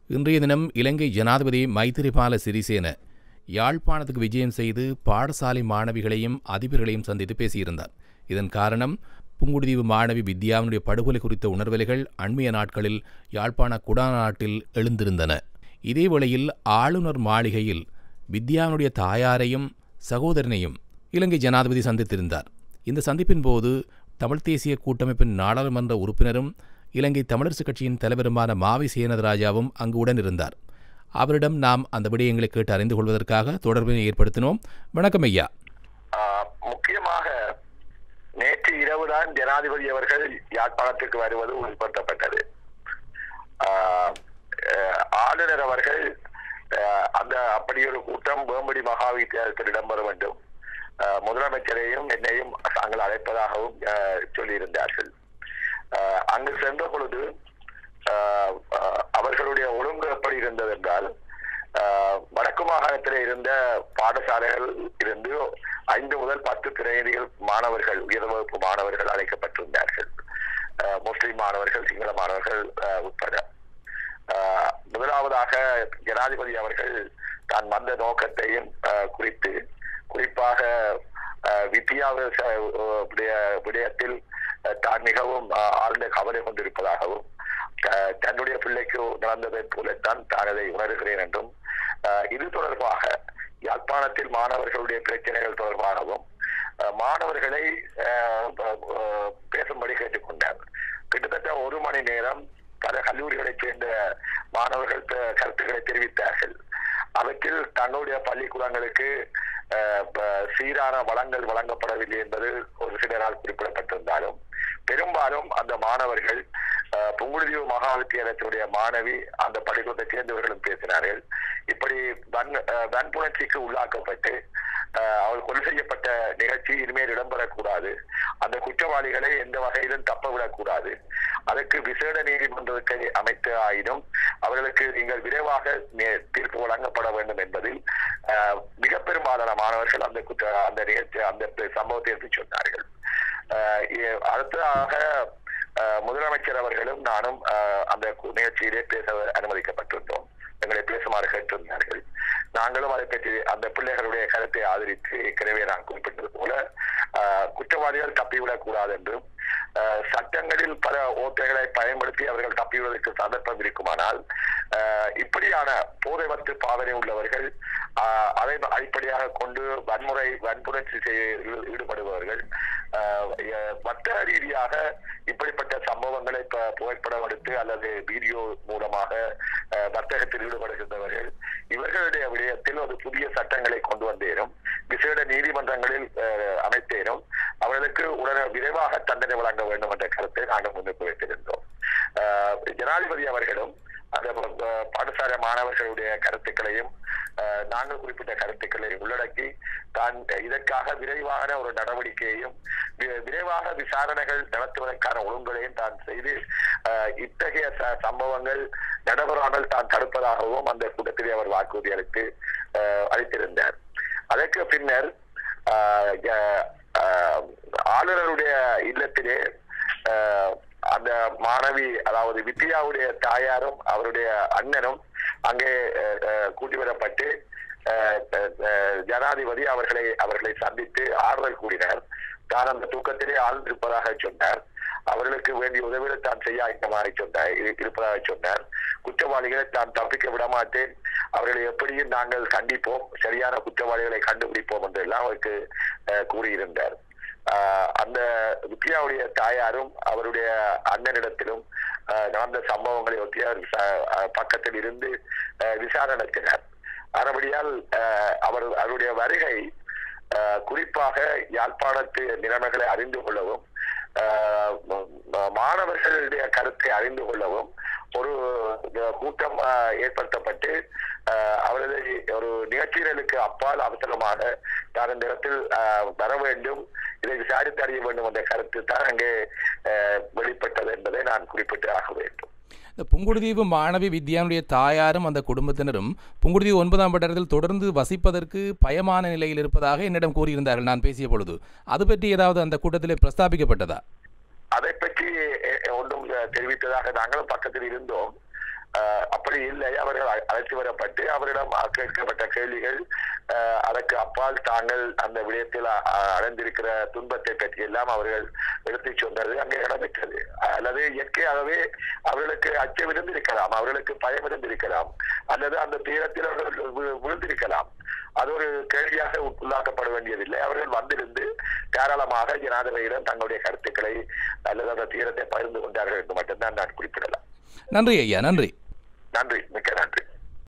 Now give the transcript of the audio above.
இன்றைய தினம் இலங்கை ஜனாதிபதி மைத்திரிபால சிறிசேன யாழ்ப்பாணத்துக்கு விஜயம் செய்து பாடசாலை மாணவிகளையும் அதிபர்களையும் சந்தித்து பேசியிருந்தார் இதன் காரணம் புங்குடுதீவு மாணவி வித்யாவினுடைய படுகொலை குறித்த உணர்வலைகள் அண்மைய நாட்களில் யாழ்ப்பாண குடாநாட்டில் எழுந்திருந்தன இதேவேளையில் ஆளுநர் மாளிகையில் வித்யாவினுடைய தாயாரையும் சகோதரனையும் இலங்கை ஜனாதிபதி சந்தித்திருந்தார் இந்த சந்திப்பின் போது தமிழ் தேசிய கூட்டமைப்பின் நாடாளுமன்ற உறுப்பினரும் இலங்கை தமிழரசு கட்சியின் தலைவருமான மாவி சேனதராஜாவும் அங்கு உடன் இருந்தார் அவரிடம் நாம் அந்த விடயங்களை கேட்டு அறிந்து கொள்வதற்காக தொடர்பினை ஏற்படுத்தினோம் வணக்கம் ஐயா ஆஹ் முக்கியமாக நேற்று இரவுதான் ஜனாதிபதி அவர்கள் யாழ்ப்பாணத்துக்கு வருவது உறுதிப்படுத்தப்பட்டது ஆஹ் அஹ் ஆளுநர் அவர்கள் ஆஹ் அந்த அப்படி ஒரு கூட்டம் வேம்படி மகாவித்தியாலயத்தில் இடம்பெற வேண்டும் ஆஹ் முதலமைச்சரையும் என்னையும் தாங்கள் அழைப்பதாகவும் ஆஹ் சொல்லியிருந்தார்கள் ஆஹ் அங்கு சென்ற பொழுது ஆஹ் ஆஹ் அவர்களுடைய ஒழுங்கு எப்படி இருந்தது என்றால் ஆஹ் வடக்கு மாகாணத்தில் இருந்த பாடசாலைகள் இருந்து ஐந்து முதல் பத்து பிரதிநிதிகள் மாணவர்கள் உயர் வகுப்பு மாணவர்கள் அழைக்கப்பட்டிருந்தார்கள் ஆஹ் முஸ்லிம் மாணவர்கள் சிங்கள மாணவர்கள் ஆஹ் உட்பட ஆஹ் முதலாவதாக ஜனாதிபதி அவர்கள் தான் வந்த நோக்கத்தையும் ஆஹ் குறித்து குறிப்பாக ஆஹ் வித்யாவ ச- உடைய விடயத்தில் ஆஹ் தான் மிகவும் ஆஹ் ஆழ்ந்த கவலை கொண்டிருப்பதாகவும் த- தன்னுடைய பிள்ளைக்கு நடந்ததை போலத்தான் தான் அதை உணர்கிறேன் என்றும் ஆஹ் இது தொடர்பாக யாழ்ப்பாணத்தில் மாணவர்களுடைய பிரச்சனைகள் தொடர்பாகவும் ஆஹ் மாணவர்களை ஆஹ் ஆஹ் பேசும்படி கேட்டுக்கொண்டார் கிட்டத்தட்ட ஒரு மணி நேரம் பல கல்லூரிகளைச் சேர்ந்த மாணவர்கள் த- கருத்துக்களை தெரிவித்தார்கள் அவற்றில் தங்களுடைய பள்ளிக்கூடங்களுக்கு ஆஹ் ப- சீரான வளங்கள் வழங்கப்படவில்லை என்பது ஒரு சிலரால் குறிப்பிடப்பட்டிருந்தாலும் பெரும்பாலும் அந்த மாணவர்கள் ஆஹ் புங்குடுதீவு மகா வித்தியாலயத்தினுடைய மாணவி அந்த பள்ளிக்கூடத்தை சேர்ந்தவர்களும் பேசினார்கள் இப்படி வன் ஆஹ் வன்புணர்ச்சிக்கு உள்ளாக்கப்பட்டு ஆஹ் அவள் கொலை செய்யப்பட்ட நிகழ்ச்சி இனிமேல் இடம்பெறக்கூடாது அந்த குற்றவாளிகளை எந்த வகையிலும் தப்ப விடக்கூடாது அதற்கு விசேட நீதிமன்றத்தை அமைத்த ஆயினும் அவர்களுக்கு நீங்கள் விரைவாக நே- தீர்ப்பு வழங்கப்பட வேண்டும் என்பதில் ஆஹ் மிக பெரும்பாலான மாணவர்கள் அந்த குற்ற அந்த நிகழ்ச்சி அந்த சம்பவத்தை எடுத்து சொன்னார்கள் ஆஹ் இ- அடுத்ததாக ஆஹ் முதலமைச்சர் அவர்களும் நானும் ஆஹ் அந்த கு- நிகழ்ச்சியிலே பேச அனுமதிக்கப்பட்டிருந்தோம் எங்களை பேசுமாறு கேட்டிருந்தார்கள் நாங்களும் அதை பற்றி அந்த பிள்ளைகளுடைய கருத்தை ஆதரித்து ஏற்கனவே நான் குறிப்பிட்டது போல ஆஹ் குற்றவாளிகள் தப்பிவிடக் கூடாது என்றும் ஆஹ் சட்டங்களில் பல ஓட்டைகளை பயன்படுத்தி அவர்கள் தப்பிவிடுவதற்கு சந்தர்ப்பம் இருக்குமானால் ஆஹ் இப்படியான போதை வத்து பாவனை உள்ளவர்கள் ஆஹ் அதை அடிப்படையாக கொண்டு வன்முறை வன்புணர்ச்சி செய்ய ஈடு- ஈடுபடுபவர்கள் ஆஹ் எ- வர்த்தக ரீதியாக இப்படிப்பட்ட சம்பவங்களை ப- புகைப்படம் எடுத்து அல்லது வீடியோ மூலமாக ஆஹ் வர்த்தகத்தில் ஈடுபடுகின்றவர்கள் இவர்களுடைய விடயத்தில் ஒரு புதிய சட்டங்களை கொண்டு வந்தேனும் விசேட நீதிமன்றங்களில் ஆஹ் அமைத்தேனும் அவர்களுக்கு உடனே விரைவாக தண்டனை வழங்க வேண்டும் என்ற கருத்தை நாங்கள் முன்னுக்கு வைத்திருந்தோம் ஆஹ் ஜனாதிபதி அவர்களும் அந்த ப- பாடசாலை மாணவர்களுடைய கருத்துக்களையும் ஆஹ் நாங்கள் குறிப்பிட்ட கருத்துக்களை உள்ளடக்கி தான் இதற்காக விரைவான ஒரு நடவடிக்கையையும் வி- விரைவாக விசாரணைகள் நடத்துவதற்கான ஒழுங்குகளையும் தான் செய்து ஆஹ் இத்தகைய ச- சம்பவங்கள் நடைபெறாமல் தான் தடுப்பதாகவும் அந்த கூட்டத்திலே அவர் வாக்குறுதி அளித்து ஆஹ் அளித்திருந்தார் அதற்கு பின்னர் ஆஹ் ய- ஆஹ் ஆளுநருடைய இல்லத்திலே ஆஹ் அந்த மாணவி அதாவது வித்யாவுடைய தாயாரும் அவருடைய அண்ணனும் அங்கே ஆஹ் ஆஹ் கூட்டி வரப்பட்டு ஆஹ் ஆஹ் ஜனாதிபதி அவர்களை அவர்களை சந்தித்து ஆறுதல் கூறினார் தான் அந்த தூக்கத்திலே ஆழ்ந்திருப்பதாக சொன்னார் அவர்களுக்கு வேண்டிய உதவிகளை தான் செய்ய ஆயத்தமாக சொன்னார் இரு- இருப்பதாக சொன்னார் குற்றவாளிகளை தான் தப்பிக்க விட மாட்டேன் அவர்களை எப்படியும் நாங்கள் கண்டிப்போம் சரியான குற்றவாளிகளை கண்டுபிடிப்போம் என்று எல்லாம் அவருக்கு ஆஹ் கூறியிருந்தார் ஆஹ் அந்த வித்யாவுடைய தாயாரும் அவருடைய அண்ணனிடத்திலும் ஆஹ் நடந்த சம்பவங்களை ஒட்டி அவர் விசா- ஆஹ் பக்கத்தில் இருந்து ஆஹ் விசாரணை நடத்தினார் மறுபடியால் ஆஹ் அவர் அவருடைய வருகை ஆஹ் குறிப்பாக யாழ்ப்பாணத்து நிலைமைகளை அறிந்து கொள்ளவும் ஆஹ் ம- ம- மாணவர்களுடைய கருத்தை அறிந்து கொள்ளவும் ஒரு அஹ், கூட்டம் ஆஹ், ஏற்படுத்தப்பட்டு ஆஹ், அவரது ஒரு நிகழ்ச்சிகளுக்கு அப்பால் அவசரமாக நான் இந்த இடத்தில் ஆஹ், வர வேண்டும் இதை விசாரித்து அறிய வேண்டும் என்ற கருத்து தான் அங்கே ஆஹ், வெளிப்பட்டது என்பதை நான் குறிப்பிட்டு ஆக வேண்டும் இந்த புங்குடுதீவு மாணவி வித்யானுடைய தாயாரும் அந்த குடும்பத்தினரும் புங்குடுதீவு ஒன்பதாம் பட்டத்தில் தொடர்ந்து வசிப்பதற்கு பயமான நிலையில் இருப்பதாக என்னிடம் கூறியிருந்தார்கள் நான் பேசிய பொழுது அது பற்றி ஏதாவது அந்த கூட்டத்திலே பிரஸ்தாபிக்கப்பட்டதா அதை பற்றி அஹ், ஒன்றும் அஹ், தெரிவித்ததாக நாங்களும் பக்கத்தில் இருந்தோம் அஹ், அப்படி இல்லை அவர்கள் அ- அழைத்து வரப்பட்டு அவரிடம் கேட்கப்பட்ட கேள்விகள் அஹ், அதற்கு அப்பால் தாங்கள் அந்த விடயத்தில் அ- அ- அடைந்திருக்கிற துன்பத்தை பற்றி எல்லாம் அவர்கள் எடுத்துச் சொன்னது அங்கே இடம்பெற்றது அல்லது இயற்கையாகவே அவர்களுக்கு அச்சம் இருந்திருக்கலாம் அவர்களுக்கு பயம் இருந்திருக்கலாம் அல்லது அந்த தீரத்தில் அவர்கள் வி- விழுந்திருக்கலாம் அது ஒரு கேள்வியாக உள்ளாக்கப்பட வேண்டியதில்லை அவர்கள் வந்திருந்து தாராளமாக ஜனாதிபதியிடம் தங்களுடைய கருத்துக்களை அல்லது அந்த தீரத்தை பகிர்ந்து கொண்டார்கள் என்று மட்டும்தான் நான் குறிப்பிடலாம் நன்றி ஐயா நன்றி நன்றி மிக்க நன்றி